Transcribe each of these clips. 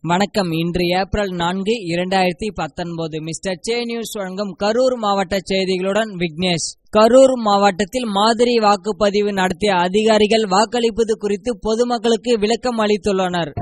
வணக்கம் இன்று ஏப்ரல் நான்கு இரண்டாயிரத்தி பத்தொன்பது மிஸ்டர் சே நியூஸ் வழங்கும் கரூர் மாவட்ட செய்திகளுடன் விக்னேஷ் கரூர் மாவட்டத்தில் மாதிரி வாக்குப்பதிவு நடத்திய அதிகாரிகள் வாக்களிப்பது குறித்து பொதுமக்களுக்கு விளக்கம் அளித்துள்ளனர்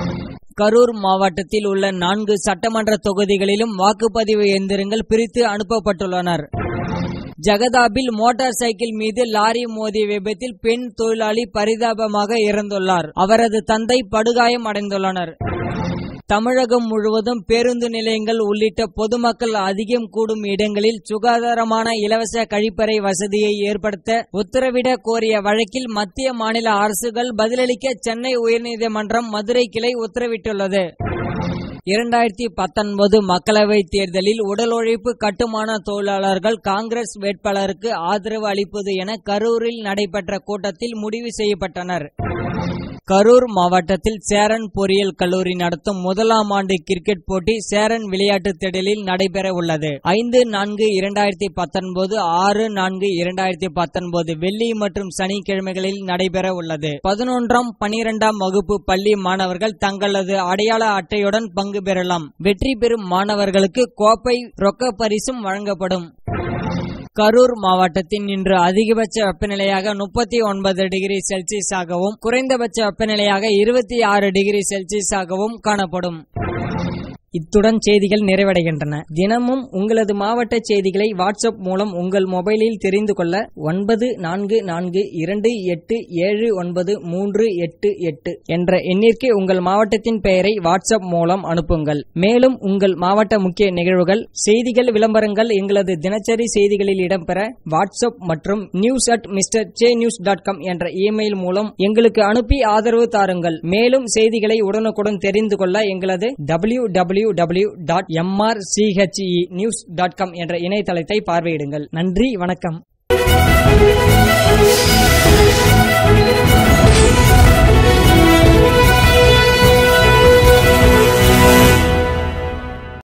கரூர் மாவட்டத்தில் உள்ள நான்கு சட்டமன்ற தொகுதிகளிலும் வாக்குப்பதிவு எந்திரங்கள் பிரித்து அனுப்பப்பட்டுள்ளனர் ஜகதாபில் மோட்டார் சைக்கிள் மீது லாரி மோதிய விபத்தில் பெண் தொழிலாளி பரிதாபமாக இறந்துள்ளார் அவரது தந்தை படுகாயம் அடைந்துள்ளனர் தமிழகம் முழுவதும் பேருந்து நிலையங்கள் உள்ளிட்ட பொதுமக்கள் அதிகம் கூடும் இடங்களில் சுகாதாரமான இலவச கழிப்பறை வசதியை ஏற்படுத்த உத்தரவிட கோரிய வழக்கில் மத்திய மாநில அரசுகள் பதிலளிக்க சென்னை உயர்நீதிமன்றம் மதுரை கிளை உத்தரவிட்டுள்ளது இரண்டாயிரத்தி பத்தொன்பது மக்களவைத் தேர்தலில் உடல் உழைப்பு கட்டுமான தொழிலாளர்கள் காங்கிரஸ் வேட்பாளருக்கு ஆதரவு அளிப்பது என கரூரில் நடைபெற்ற கூட்டத்தில் முடிவு செய்யப்பட்டனர் கரூர் மாவட்டத்தில் சேரன் பொறியியல் கல்லூரி நடத்தும் முதலாம் ஆண்டு கிரிக்கெட் போட்டி சேரன் விளையாட்டு திடலில் நடைபெற உள்ளது ஐந்து நான்கு இரண்டாயிரத்தி பத்தொன்பது ஆறு நான்கு இரண்டாயிரத்தி பத்தொன்பது வெள்ளி மற்றும் சனிக்கிழமைகளில் நடைபெற உள்ளது பதினொன்றாம் பனிரெண்டாம் வகுப்பு பள்ளி மாணவர்கள் தங்களது அடையாள அட்டையுடன் பங்கு பெறலாம் வெற்றி பெறும் மாணவர்களுக்கு கோப்பை ரொக்க பரிசும் வழங்கப்படும் கரூர் மாவட்டத்தின் இன்று அதிகபட்ச வெப்பநிலையாக முப்பத்தி ஒன்பது டிகிரி செல்சியஸாகவும் குறைந்தபட்ச வெப்பநிலையாக இருபத்தி ஆறு டிகிரி செல்சியஸாகவும் காணப்படும் இத்துடன் செய்திகள் நிறைவடைகின்றன தினமும் உங்களது மாவட்ட செய்திகளை வாட்ஸ்அப் மூலம் உங்கள் மொபைலில் தெரிந்து கொள்ள ஒன்பது நான்கு நான்கு இரண்டு எட்டு ஏழு ஒன்பது மூன்று எட்டு எட்டு என்ற எண்ணிற்கு உங்கள் மாவட்டத்தின் பெயரை வாட்ஸ்அப் மூலம் அனுப்புங்கள் மேலும் உங்கள் மாவட்ட முக்கிய நிகழ்வுகள் செய்திகள் விளம்பரங்கள் எங்களது தினசரி செய்திகளில் இடம்பெற வாட்ஸ்அப் மற்றும் news at mister che news dot com என்ற இமெயில் மூலம் எங்களுக்கு அனுப்பி ஆதரவு தாருங்கள் மேலும் செய்திகளை உடனுக்குடன் தெரிந்து கொள்ள எங்களது W W W dot MRCHE news dot com என்ற இணையதளத்தை பார்வையிடுங்கள் நன்றி வணக்கம்